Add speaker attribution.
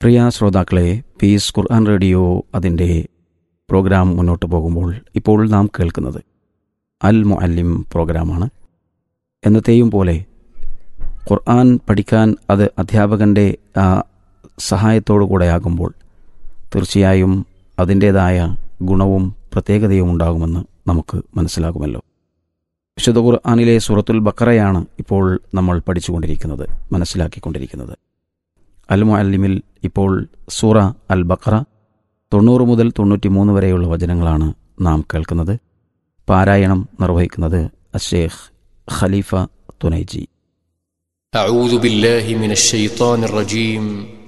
Speaker 1: പ്രിയ ശ്രോതാക്കളെ peace Quran radio അതിൻ്റെ programme മുന്നോട്ട് പോകുമ്പോൾ ഇപ്പോൾ നാം കേൾക്കുന്നത് അൽ മുഅല്ലിം പ്രോഗ്രാമാണ് എന്നത്തെയും പോലെ ഖുർആൻ പഠിക്കാൻ അത് അധ്യാപകൻ്റെ ആ സഹായത്തോടു കൂടെ ആകുമ്പോൾ തീർച്ചയായും അതിൻ്റേതായ ഗുണവും പ്രത്യേകതയും ഉണ്ടാകുമെന്ന് നമുക്ക് മനസ്സിലാകുമല്ലോ വിശുദ്ധ ഖുർആാനിലെ സൂറത്തുൽ ബക്കറയാണ് ഇപ്പോൾ നമ്മൾ പഠിച്ചുകൊണ്ടിരിക്കുന്നത് മനസ്സിലാക്കിക്കൊണ്ടിരിക്കുന്നത് അൽ മുഅല്ലിമിൽ ഇപ്പോൾ സൂറ അൽ ബക്കറ തൊണ്ണൂറ് മുതൽ തൊണ്ണൂറ്റിമൂന്ന് വരെയുള്ള വചനങ്ങളാണ് നാം കേൾക്കുന്നത് പാരായണം നിർവഹിക്കുന്നത് അഷേഖ് ഖലീഫ തുനൈജി
Speaker 2: أعوذ بالله من الشيطان الرجيم